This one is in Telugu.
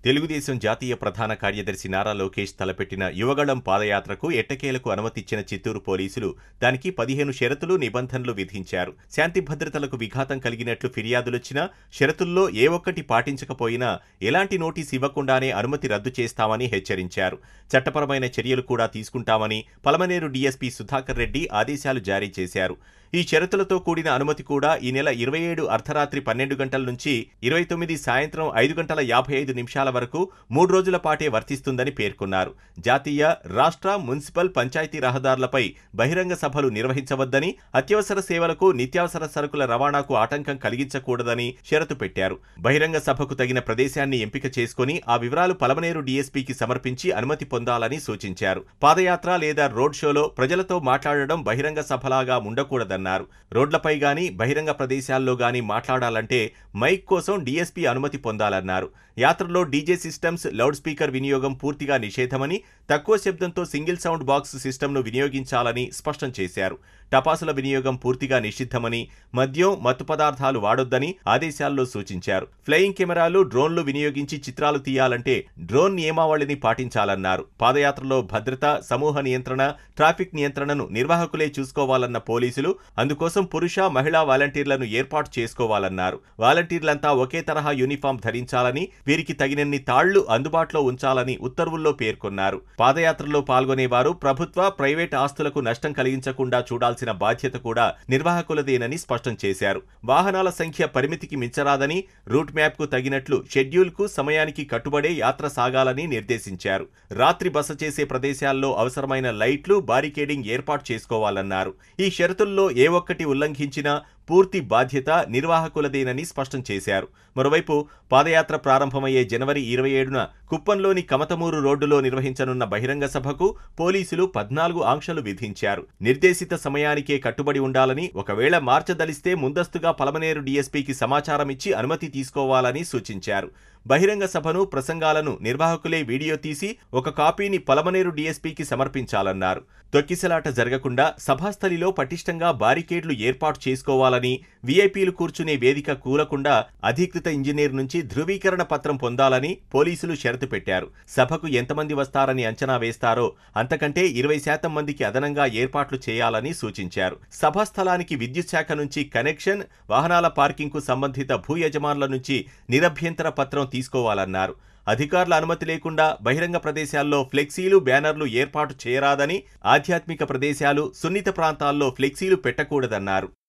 తెలుగుదేశం జాతీయ ప్రధాన కార్యదర్శి నారా లోకేష్ తలపెట్టిన యువగళం పాదయాత్రకు ఎట్టకేలకు అనుమతిచ్చిన చిత్తూరు పోలీసులు దానికి పదిహేను షరతులు నిబంధనలు విధించారు శాంతి భద్రతలకు విఘాతం కలిగినట్లు ఫిర్యాదులొచ్చినా షరతుల్లో ఏ ఒక్కటి పాటించకపోయినా ఎలాంటి నోటీస్ ఇవ్వకుండానే అనుమతి రద్దు చేస్తామని హెచ్చరించారు చట్టపరమైన చర్యలు కూడా తీసుకుంటామని పలమనేరు డీఎస్పీ సుధాకర్ రెడ్డి ఆదేశాలు జారీ చేశారు ఈ షరతులతో కూడిన అనుమతి కూడా ఈ నెల ఇరవై ఏడు అర్ధరాత్రి పన్నెండు గంటల నుంచి ఇరవై తొమ్మిది సాయంత్రం ఐదు గంటల యాభై ఐదు నిమిషాల వరకు మూడు రోజుల పాటే వర్తిస్తుందని పేర్కొన్నారు జాతీయ రాష్ట్ర మున్సిపల్ పంచాయతీ రహదారులపై బహిరంగ సభలు నిర్వహించవద్దని అత్యవసర సేవలకు నిత్యావసర సరుకుల రవాణాకు ఆటంకం కలిగించకూడదని షరతు పెట్టారు బహిరంగ సభకు తగిన ప్రదేశాన్ని ఎంపిక చేసుకుని ఆ వివరాలు పలమనేరు డీఎస్పీకి సమర్పించి అనుమతి పొందాలని సూచించారు పాదయాత్ర లేదా రోడ్ షోలో ప్రజలతో మాట్లాడడం బహిరంగ సభలాగా ఉండకూడదన్నారు రోడ్లపై గాని బహిరంగ ప్రదేశాల్లో గాని మాట్లాడాలంటే మైక్ కోసం డీఎస్పీ అనుమతి పొందాలన్నారు యాత్రలో డీజే సిస్టమ్స్ లౌడ్ స్పీకర్ వినియోగం పూర్తిగా నిషేధమని తక్కువ శబ్దంతో సింగిల్ సౌండ్ బాక్స్ సిస్టమ్ను వినియోగించాలని స్పష్టం చేశారు టపాసుల వినియోగం పూర్తిగా నిషిద్ధమని మద్యం మత్తు పదార్థాలు వాడొద్దని ఆదేశాల్లో సూచించారు ఫ్లయింగ్ కెమెరాలు డ్రోన్లు వినియోగించి చిత్రాలు తీయాలంటే డ్రోన్ నియమావళిని పాటించాలన్నారు పాదయాత్రలో భద్రత సమూహ నియంత్రణ ట్రాఫిక్ నియంత్రణను నిర్వాహకులే చూసుకోవాలన్న పోలీసులు అందుకోసం పురుష మహిళా వాలంటీర్లను ఏర్పాటు చేసుకోవాలన్నారు వాలంటీర్లంతా ఒకే తరహా యూనిఫామ్ ధరించాలని వీరికి తగినన్ని తాళ్లు అందుబాటులో ఉంచాలని ఉత్తర్వుల్లో పేర్కొన్నారు పాదయాత్రలో పాల్గొనేవారు ప్రభుత్వ ప్రైవేట్ ఆస్తులకు నష్టం కలిగించకుండా చూడాల్సిన బాధ్యత కూడా నిర్వాహకులదేనని స్పష్టం చేశారు వాహనాల సంఖ్య పరిమితికి మించరాదని రూట్ మ్యాప్ కు తగినట్లు షెడ్యూల్ కు సమయానికి కట్టుబడే యాత్ర సాగాలని నిర్దేశించారు రాత్రి బస చేసే ప్రదేశాల్లో అవసరమైన లైట్లు బారికేడింగ్ ఏర్పాటు చేసుకోవాలన్నారు ఈ షరతుల్లో ఏ ఒక్కటి ఉల్లంఘించినా పూర్తి బాధ్యత నిర్వాహకులదేనని స్పష్టం చేశారు మరోవైపు పాదయాత్ర ప్రారంభమయ్యే జనవరి ఇరవై ఏడున కుప్పంలోని కమతమూరు రోడ్డులో నిర్వహించనున్న బహిరంగ సభకు పోలీసులు పద్నాలుగు ఆంక్షలు విధించారు నిర్దేశిత సమయానికే కట్టుబడి ఉండాలని ఒకవేళ మార్చదలిస్తే ముందస్తుగా పలమనేరు డీఎస్పీకి సమాచారం ఇచ్చి అనుమతి తీసుకోవాలని సూచించారు బహిరంగ సభను ప్రసంగాలను నిర్వాహకులే వీడియో తీసి ఒక కాపీని పలమనేరు డీఎస్పీకి సమర్పించాలన్నారు తొక్కిసలాట జరగకుండా సభాస్థలిలో పటిష్టంగా బారికేడ్లు ఏర్పాటు చేసుకోవాలని వీఐపీలు కూర్చునే వేదిక కూలకుండా అధీకృత ఇంజనీర్ నుంచి ధృవీకరణ పత్రం పొందాలని పోలీసులు షరతు పెట్టారు సభకు ఎంతమంది వస్తారని అంచనా వేస్తారో అంతకంటే ఇరవై శాతం మందికి అదనంగా ఏర్పాట్లు చేయాలని సూచించారు సభా స్థలానికి విద్యుత్ శాఖ నుంచి కనెక్షన్ వాహనాల పార్కింగ్కు సంబంధిత భూ యజమానుల నుంచి నిరభ్యంతర పత్రం తీసుకోవాలన్నారు అధికారుల అనుమతి లేకుండా బహిరంగ ప్రదేశాల్లో ఫ్లెక్సీలు బ్యానర్లు ఏర్పాటు చేయరాదని ఆధ్యాత్మిక ప్రదేశాలు సున్నిత ప్రాంతాల్లో ఫ్లెక్సీలు పెట్టకూడదన్నారు